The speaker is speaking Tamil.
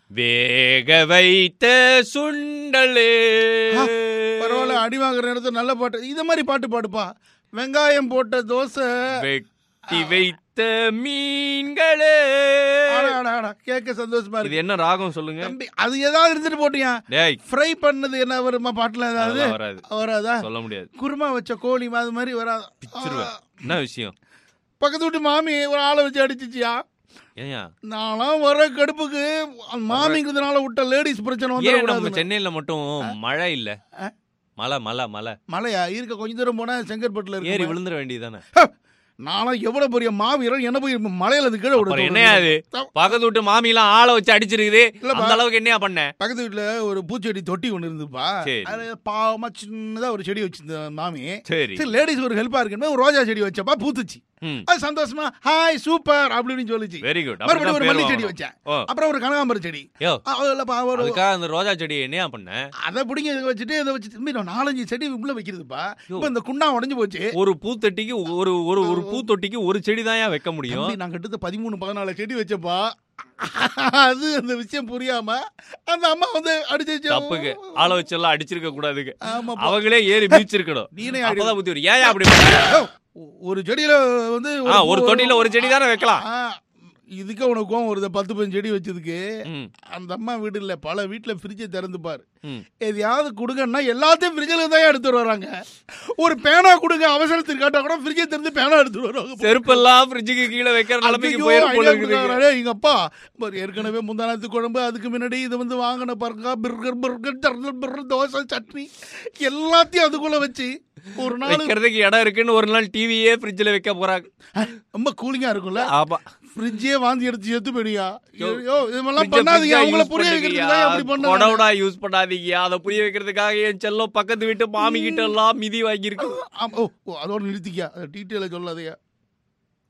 வேக வைத்த சுண்டலே ஆ, பரவாயில்ல அடி வாங்குற நேரத்துல நல்ல பாட்டு இந்த மாதிரி பாட்டு பாடுப்பா வெங்காயம் போட்ட தோசை வெட்டி வைத்த மீன்களே ஆடா, ஆடா, ஆடா. கேட்க சந்தோஷமா இது இருக்கு என்ன ராகம் சொல்லுங்க தம்பி அது ஏதாவது இருந்துட்டு போட்டியா டேய் ஃப்ரை பண்ணது என்ன வருமா பாட்டுல ஏதாவது அதெல்லாம் வராது வராதா சொல்ல முடியாது குருமா வச்ச கோழி அது மாதிரி வராது பிச்சிருவேன் என்ன விஷயம் பக்கத்து வீட்டு மாமி ஒரு ஆளை வச்சு அடிச்சிச்சியா ஏயா நான்லாம் வர கடுப்புக்கு அந்த மாமிங்கிறதுனால விட்ட லேடிஸ் பிரச்சனை ஏன் நம்ம வந்துடக்கூடாது சென்னையில மட்டும் மழை இல்ல ஆ? மலை மலை மலை மலையா இருக்க கொஞ்ச தூரம் போனா செங்கற்பட்டுல ஏறி இருக்கு விழுந்துட வேண்டியதானே நானும் எவ்வளவு பெரிய மாவீரன் என்ன போய் மலையில அது கீழே விட அப்புறம் என்னையா அது பக்கத்து வீட்டு மாமி எல்லாம் ஆளை வச்சு அடிச்சிருக்குது இல்லப்பா. அந்த அளவுக்கு என்னையா பண்ண பக்கத்து வீட்டுல ஒரு பூச்செடி தொட்டி ஒண்ணு இருந்துப்பா சரி. அது பாவமா சின்னதா ஒரு செடி வச்சிருந்த மாமி சரி சரி லேடிஸ் ஒரு ஹெல்ப்பா இருக்குன்னு ஒரு ரோஜா செடி வச்சப்பா பூத்துச்சு ம் அது சந்தோஷமா ஹாய் சூப்பர் அப்படின்னு சொல்லுச்சு வெரி குட் மறுபடியும் ஒரு மல்லி செடி வச்சேன் ஓ அப்புறம் ஒரு கனகாம்பரம் செடி யோ அ, அதுலப்பா ஒரு அதுக்காக அந்த ரோஜா செடியை என்னையா பண்ண அதை பிடிங்க இதை வச்சுட்டு இதை வச்சு திரும்பி நான் நாலஞ்சு செடி உள்ள வைக்கிறதுப்பா யோ. இப்ப இந்த குண்டா உடைஞ்சு போச்சு ஒரு பூத்தொட்டிக்கு ஒரு ஒரு ஒரு பூத்தொட்டிக்கு ஒரு செடி தான் வைக்க முடியும் தம்பி, நான் கிட்ட பதிமூணு பதினாலு செடி வச்சப்பா அது அந்த விஷயம் புரியாம அந்த அம்மா வந்து அடிச்சு தப்புக்கு ஆளை வச்சு எல்லாம் அடிச்சிருக்க கூடாதுங்க ஆமா அவங்களே ஏறி மிதிச்சிருக்கணும் நீனே அப்பதான் புத்தி வரும் ஏன் அப்படி பண்ண? யோ, ஒரு செடியில வந்து ஆ, ஒரு தொட்டியில ஒரு செடி தானே வைக்கலாம் ஆ, இதுக்கு உனக்கு கோவம் வருது பத்து பதினஞ்சு செடி வச்சதுக்கு ம், அந்த அம்மா வீடு இல்ல பல வீட்டுல ஃப்ரிட்ஜை திறந்து பாரு ம். எதையாவது கொடுங்கன்னா எல்லாத்தையும் ஃப்ரிட்ஜில் தான் எடுத்துட்டு வராங்க ஒரு பேனா கொடுங்க அவசரத்துக்கு கேட்டா கூட ஃப்ரிட்ஜை திறந்து பேனா எடுத்துட்டு வராங்க செருப்பெல்லாம் ஃப்ரிட்ஜுக்கு கீழே வைக்கிற நிலைமைக்கு ஐயோ, போயிரும் போல idea இருக்குது கொடுக்குறாரே, எங்க அப்பா பாரு, ஏற்கனவே முந்தானத்து குழம்பு அதுக்கு முன்னாடி இது வந்து வாங்கின பாருங்க burger burger turner burger dosa chutney எல்லாத்தையும் அதுக்குள்ள வச்சு ஒரு நாள் வைக்கிறதுக்கு இடம் இருக்குன்னு ஒரு நாள் டிவியே ஃப்ரிட்ஜில் வைக்க போறாங்க ரொம்ப கூலிங்கா இருக்கும்ல ஆமா ஃப்ரிட்ஜே வாந்தி எடுத்து செத்து போயிடுயா யோ, ஐயோ இதெல்லாம் fridge-அ பண்ணாதீங்க fridge-ஆ அவங்கள use புரிய பண்ணுங்கய்யா. வைக்கிறதுக்கு அப்படி பண்ணாங்க கொடவுடா யூஸ் பண்ணாதீங்க அதை புரிய வைக்கிறதுக்காக என் செல்லம் பக்கத்து வீட்டு மாமி கிட்ட எல்லாம் மிதி வாங்கியிருக்கு ஆமா, ஓ ஓ, அதோட நிறுத்திக்க டீட்டெயில சொல்லாதயா